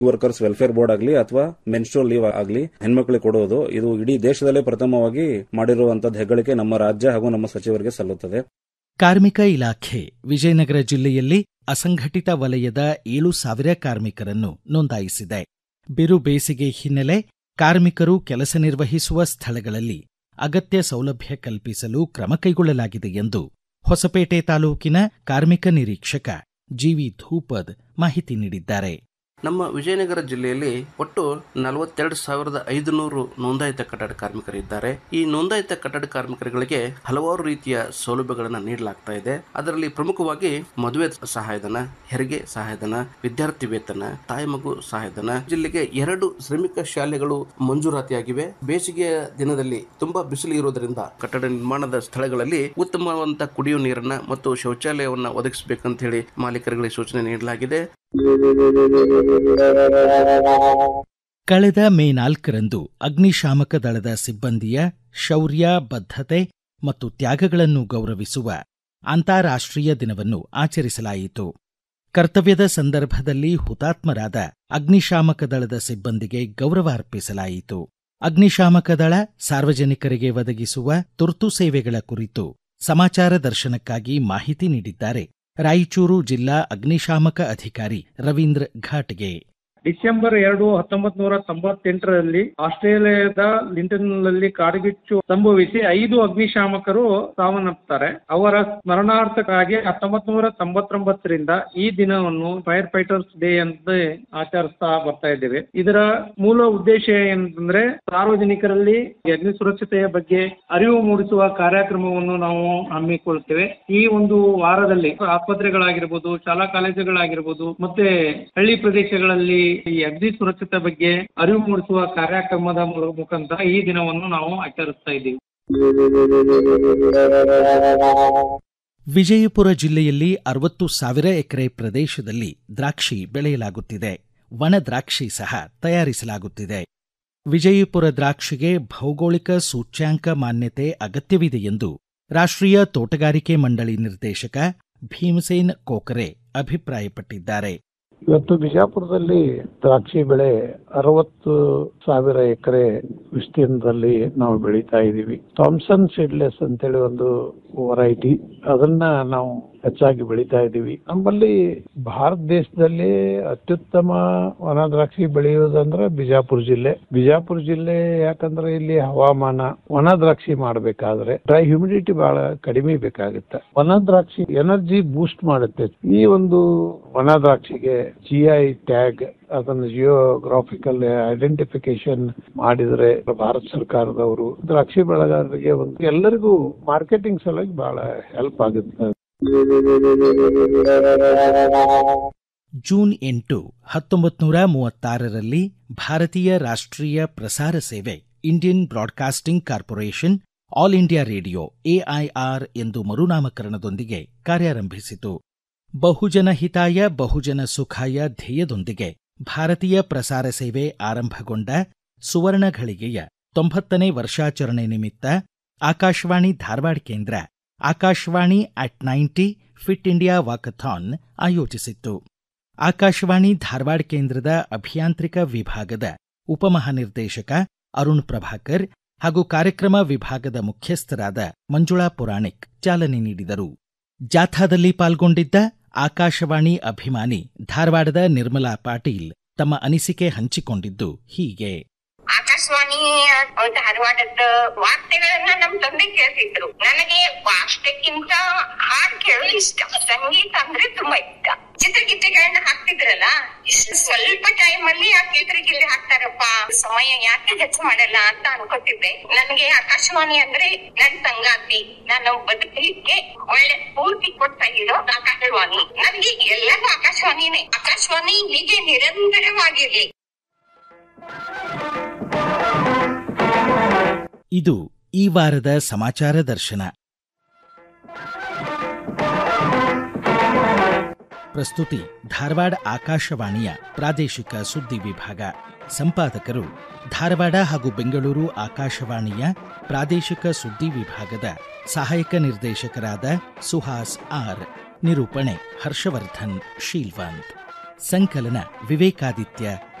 workers welfare board ಆಗಲಿ ಅಥವಾ menstrual leave ಆಗಲಿ ಹೆಣ್ಮಕ್ಳಿಗೆ ಕೊಡುವುದು ಇದು ಇಡೀ ದೇಶದಲ್ಲೇ ಪ್ರಥಮವಾಗಿ ಮಾಡಿರುವಂತದ್ದು ಹೆಗ್ಗಳಿಕೆ ನಮ್ಮ ರಾಜ್ಯ ಹಾಗೂ ನಮ್ಮ ಸಚಿವರಿಗೆ ಸಲ್ಲುತ್ತದೆ ಕಾರ್ಮಿಕ ಇಲಾಖೆ ವಿಜಯನಗರ ಜಿಲ್ಲೆಯಲ್ಲಿ ಅಸಂಘಟಿತ ವಲಯದ ಏಳು ಸಾವಿರ ಕಾರ್ಮಿಕರನ್ನು ನೋಂದಾಯಿಸಿದೆ ಬಿರು ಬೇಸಿಗೆ ಹಿನ್ನೆಲೆ ಕಾರ್ಮಿಕರು ಕೆಲಸ ನಿರ್ವಹಿಸುವ ಸ್ಥಳಗಳಲ್ಲಿ ಅಗತ್ಯ ಸೌಲಭ್ಯ ಕಲ್ಪಿಸಲು ಕ್ರಮ ಕೈಗೊಳ್ಳಲಾಗಿದೆ ಎಂದು ಹೊಸಪೇಟೆ ತಾಲೂಕಿನ ಕಾರ್ಮಿಕ ನಿರೀಕ್ಷಕ ಜಿವಿ ಧೂಪದ್ ಮಾಹಿತಿ ನೀಡಿದ್ದಾರೆ ನಮ್ಮ ವಿಜಯನಗರ ಜಿಲ್ಲೆಯಲ್ಲಿ ಒಟ್ಟು ನಲವತ್ತೆರಡು ಸಾವಿರದ ಐದುನೂರು ನೋಂದಾಯಿತ ಕಟ್ಟಡ ಕಾರ್ಮಿಕರಿದ್ದಾರೆ ಈ ನೋಂದಾಯಿತ ಕಟ್ಟಡ ಕಾರ್ಮಿಕರುಗಳಿಗೆ ಹಲವಾರು ರೀತಿಯ ಸೌಲಭ್ಯಗಳನ್ನು ನೀಡಲಾಗ್ತಾ ಇದೆ ಅದರಲ್ಲಿ ಪ್ರಮುಖವಾಗಿ ಮದುವೆ ಸಹಾಯಧನ ಹೆರಿಗೆ ಸಹಾಯಧನ ವಿದ್ಯಾರ್ಥಿ ವೇತನ ತಾಯಿ ಮಗು ಸಹಾಯಧನ ಜಿಲ್ಲೆಗೆ ಎರಡು ಶ್ರಮಿಕ ಶಾಲೆಗಳು ಮಂಜೂರಾತಿಯಾಗಿವೆ ಬೇಸಿಗೆಯ ದಿನದಲ್ಲಿ ತುಂಬಾ ಬಿಸಿಲು ಇರುವುದರಿಂದ ಕಟ್ಟಡ ನಿರ್ಮಾಣದ ಸ್ಥಳಗಳಲ್ಲಿ ಉತ್ತಮವಾದಂತಹ ಕುಡಿಯುವ ನೀರನ್ನ ಮತ್ತು ಶೌಚಾಲಯವನ್ನ ಒದಗಿಸಬೇಕಂತ ಹೇಳಿ ಮಾಲೀಕರುಗಳಿಗೆ ಸೂಚನೆ ನೀಡಲಾಗಿದೆ ಕಳೆದ ಮೇ ನಾಲ್ಕರಂದು ಅಗ್ನಿಶಾಮಕ ದಳದ ಸಿಬ್ಬಂದಿಯ ಶೌರ್ಯ ಬದ್ಧತೆ ಮತ್ತು ತ್ಯಾಗಗಳನ್ನು ಗೌರವಿಸುವ ಅಂತಾರಾಷ್ಟ್ರೀಯ ದಿನವನ್ನು ಆಚರಿಸಲಾಯಿತು ಕರ್ತವ್ಯದ ಸಂದರ್ಭದಲ್ಲಿ ಹುತಾತ್ಮರಾದ ಅಗ್ನಿಶಾಮಕ ದಳದ ಸಿಬ್ಬಂದಿಗೆ ಗೌರವ ಅರ್ಪಿಸಲಾಯಿತು ಅಗ್ನಿಶಾಮಕ ದಳ ಸಾರ್ವಜನಿಕರಿಗೆ ಒದಗಿಸುವ ತುರ್ತು ಸೇವೆಗಳ ಕುರಿತು ಸಮಾಚಾರ ದರ್ಶನಕ್ಕಾಗಿ ಮಾಹಿತಿ ನೀಡಿದ್ದಾರೆ ರಾಯಚೂರು ಜಿಲ್ಲಾ ಅಗ್ನಿಶಾಮಕ ಅಧಿಕಾರಿ ರವೀಂದ್ರ ಘಾಟ್ಗೆ ಡಿಸೆಂಬರ್ ಎರಡು ಹತ್ತೊಂಬತ್ ನೂರ ತೊಂಬತ್ತೆಂಟರಲ್ಲಿ ಆಸ್ಟ್ರೇಲಿಯಾದ ಲಿಂಟನ್ನಲ್ಲಿ ಕಾಡ್ಗಿಚ್ಚು ಸಂಭವಿಸಿ ಐದು ಅಗ್ನಿಶಾಮಕರು ಸಾವನ್ನಪ್ಪುತ್ತಾರೆ ಅವರ ಸ್ಮರಣಾರ್ಥಕ್ಕಾಗಿ ಹತ್ತೊಂಬತ್ ನೂರ ತೊಂಬತ್ತೊಂಬತ್ತರಿಂದ ಈ ದಿನವನ್ನು ಫೈರ್ ಫೈಟರ್ಸ್ ಡೇ ಅಂತ ಆಚರಿಸ್ತಾ ಬರ್ತಾ ಇದ್ದೇವೆ ಇದರ ಮೂಲ ಉದ್ದೇಶ ಏನಂತಂದ್ರೆ ಸಾರ್ವಜನಿಕರಲ್ಲಿ ಅಗ್ನಿ ಸುರಕ್ಷತೆಯ ಬಗ್ಗೆ ಅರಿವು ಮೂಡಿಸುವ ಕಾರ್ಯಕ್ರಮವನ್ನು ನಾವು ಹಮ್ಮಿಕೊಳ್ತೇವೆ ಈ ಒಂದು ವಾರದಲ್ಲಿ ಆಸ್ಪತ್ರೆಗಳಾಗಿರ್ಬೋದು ಶಾಲಾ ಕಾಲೇಜುಗಳಾಗಿರ್ಬೋದು ಮತ್ತೆ ಹಳ್ಳಿ ಪ್ರದೇಶಗಳಲ್ಲಿ ಈ ಅಗ್ನಿ ಸುರಕ್ಷತೆ ಬಗ್ಗೆ ಅರಿವು ಮೂಡಿಸುವ ಕಾರ್ಯಕ್ರಮದ ಮು- ಮುಖಾಂತರ ಈ ದಿನವನ್ನು ನಾವು ಆಚರಿಸ್ತಾ ಇದ್ದೀವಿ ವಿಜಯಪುರ ಜಿಲ್ಲೆಯಲ್ಲಿ ಅರವತ್ತು ಸಾವಿರ ಎಕರೆ ಪ್ರದೇಶದಲ್ಲಿ ದ್ರಾಕ್ಷಿ ಬೆಳೆಯಲಾಗುತ್ತಿದೆ ವನ ದ್ರಾಕ್ಷಿ ಸಹ ತಯಾರಿಸಲಾಗುತ್ತಿದೆ ವಿಜಯಪುರ ದ್ರಾಕ್ಷಿಗೆ ಭೌಗೋಳಿಕ ಸೂಚ್ಯಾಂಕ ಮಾನ್ಯತೆ ಅಗತ್ಯವಿದೆ ಎಂದು ರಾಷ್ಟ್ರೀಯ ತೋಟಗಾರಿಕೆ ಮಂಡಳಿ ನಿರ್ದೇಶಕ ಭೀಮಸೇನ್ ಕೋಕರೆ ಅಭಿಪ್ರಾಯಪಟ್ಟಿದ್ದಾರೆ ಇವತ್ತು ಬಿಜಾಪುರದಲ್ಲಿ ದ್ರಾಕ್ಷಿ ಬೆಳೆ ಅರವತ್ತು ಸಾವಿರ ಎಕರೆ ವಿಸ್ತೀರ್ಣದಲ್ಲಿ ನಾವು ಬೆಳೀತಾ ಇದ್ದೀವಿ ಥಾಮ್ಸನ್ ಸೀಡ್ಲೆಸ್ ಅಂತೇಳಿ ಒಂದು ವೆರೈಟಿ ಅದನ್ನ ನಾವು ಹೆಚ್ಚಾಗಿ ಬೆಳೀತಾ ಇದ್ದೀವಿ ನಮ್ಮಲ್ಲಿ ಭಾರತ ದೇಶದಲ್ಲಿ ಅತ್ಯುತ್ತಮ ವನ ದ್ರಾಕ್ಷಿ ಬೆಳೆಯುವುದಂದ್ರೆ ಬಿಜಾಪುರ ಜಿಲ್ಲೆ ಬಿಜಾಪುರ ಜಿಲ್ಲೆ ಯಾಕಂದ್ರೆ ಇಲ್ಲಿ ಹವಾಮಾನ ವನ ದ್ರಾಕ್ಷಿ ಮಾಡಬೇಕಾದ್ರೆ ಡ್ರೈ ಹ್ಯೂಮಿಡಿಟಿ ಬಹಳ ಕಡಿಮೆ ಬೇಕಾಗುತ್ತೆ ವನ ದ್ರಾಕ್ಷಿ ಎನರ್ಜಿ ಬೂಸ್ಟ್ ಮಾಡುತ್ತೆ ಈ ಒಂದು ವನ ದ್ರಾಕ್ಷಿಗೆ ಜಿ ಐ ಟ್ಯಾಗ್ ಅದನ್ನು ಜಿಯೋಗ್ರಾಫಿಕಲ್ ಐಡೆಂಟಿಫಿಕೇಶನ್ ಮಾಡಿದ್ರೆ ಭಾರತ ಸರ್ಕಾರದವರು ದ್ರಾಕ್ಷಿ ಬೆಳೆಗಾರರಿಗೆ ಒಂದು ಎಲ್ಲರಿಗೂ ಮಾರ್ಕೆಟಿಂಗ್ ಸಲುವಾಗಿ ಬಹಳ ಹೆಲ್ಪ್ ಆಗುತ್ತೆ ಜೂನ್ ಎಂಟು ಹತ್ತೊಂಬತ್ತು ನೂರ ಮೂವತ್ತಾರರಲ್ಲಿ ಭಾರತೀಯ ರಾಷ್ಟ್ರೀಯ ಪ್ರಸಾರ ಸೇವೆ Indian broadcasting corporation all India radio AIR ಎಂದು ಮರುನಾಮಕರಣದೊಂದಿಗೆ ಕಾರ್ಯಾರಂಭಿಸಿತು ಬಹುಜನ ಹಿತಾಯ ಬಹುಜನ ಸುಖಾಯ ಧ್ಯೇಯದೊಂದಿಗೆ ಭಾರತೀಯ ಪ್ರಸಾರ ಸೇವೆ ಆರಂಭಗೊಂಡ ಸುವರ್ಣ ಘಳಿಗೆಯ ತೊಂಬತ್ತನೇ ವರ್ಷಾಚರಣೆ ನಿಮಿತ್ತ ಆಕಾಶವಾಣಿ ಧಾರವಾಡ ಕೇಂದ್ರ Akashvani at ninety fit India walkathon ಆಯೋಜಿಸಿತ್ತು ಆಕಾಶವಾಣಿ ಧಾರವಾಡ ಕೇಂದ್ರದ ಅಭಿಯಾಂತ್ರಿಕ ವಿಭಾಗದ ಉಪಮಹಾನಿರ್ದೇಶಕ ಅರುಣ್ ಪ್ರಭಾಕರ್ ಹಾಗೂ ಕಾರ್ಯಕ್ರಮ ವಿಭಾಗದ ಮುಖ್ಯಸ್ಥರಾದ ಮಂಜುಳಾ ಪುರಾಣಿಕ್ ಚಾಲನೆ ನೀಡಿದರು ಜಾಥಾದಲ್ಲಿ ಪಾಲ್ಗೊಂಡಿದ್ದ ಆಕಾಶವಾಣಿ ಅಭಿಮಾನಿ ಧಾರವಾಡದ ನಿರ್ಮಲಾ ಪಾಟೀಲ್ ತಮ್ಮ ಅನಿಸಿಕೆ ಹಂಚಿಕೊಂಡಿದ್ದು ಹೀಗೆ ಆಕಾಶವಾಣಿ ಧಾರವಾಡದ ವಾರ್ತೆಗಳನ್ನ ನಮ್ ತಂದೆ ಕೇಳ್ತಿದ್ರು ನನಗೆ ವಾರ್ತೆಕ್ಕಿಂತ ಹಾಡ್ ಕೇಳೋದು ಇಷ್ಟ ಸಂಗೀತ ಅಂದ್ರೆ ತುಂಬಾ ಇಷ್ಟ ಚಿತ್ರಗೀತೆಗಳನ್ನ ಹಾಕ್ತಿದ್ರಲ್ಲ ಇಷ್ಟು ಸ್ವಲ್ಪ ಟೈಮ್ ಅಲ್ಲಿ ಆ ಚಿತ್ರಗೀತೆ ಹಾಕ್ತಾರಪ್ಪ ಸಮಯ ಯಾಕೆ ಹೆಚ್ಚು ಮಾಡಲ್ಲ ಅಂತ ಅನ್ಕೋತಿದ್ದೆ ನನಗೆ ಆಕಾಶವಾಣಿ ಅಂದ್ರೆ ನನ್ ಸಂಗಾತಿ ನಾನು ಬದುಕಲಿಕ್ಕೆ ಒಳ್ಳೆ ಸ್ಫೂರ್ತಿ ಕೊಡ್ತಾ ಇರೋ ಆಕಾಶವಾಣಿ ನನಗೆ ಎಲ್ಲರೂ ಆಕಾಶವಾಣಿನೇ ಆಕಾಶವಾಣಿ ಹೀಗೆ ನಿರಂತರವಾಗಿರ್ಲಿ ಇದು ಈ ವಾರದ ಸಮಾಚಾರ ದರ್ಶನ ಪ್ರಸ್ತುತಿ ಧಾರವಾಡ ಆಕಾಶವಾಣಿಯ ಪ್ರಾದೇಶಿಕ ಸುದ್ದಿ ವಿಭಾಗ ಸಂಪಾದಕರು ಧಾರವಾಡ ಹಾಗೂ ಬೆಂಗಳೂರು ಆಕಾಶವಾಣಿಯ ಪ್ರಾದೇಶಿಕ ಸುದ್ದಿ ವಿಭಾಗದ ಸಹಾಯಕ ನಿರ್ದೇಶಕರಾದ ಸುಹಾಸ್ ಆರ್ ನಿರೂಪಣೆ ಹರ್ಷವರ್ಧನ್ ಶೀಲ್ವಂತ್ ಸಂಕಲನ ವಿವೇಕಾದಿತ್ಯ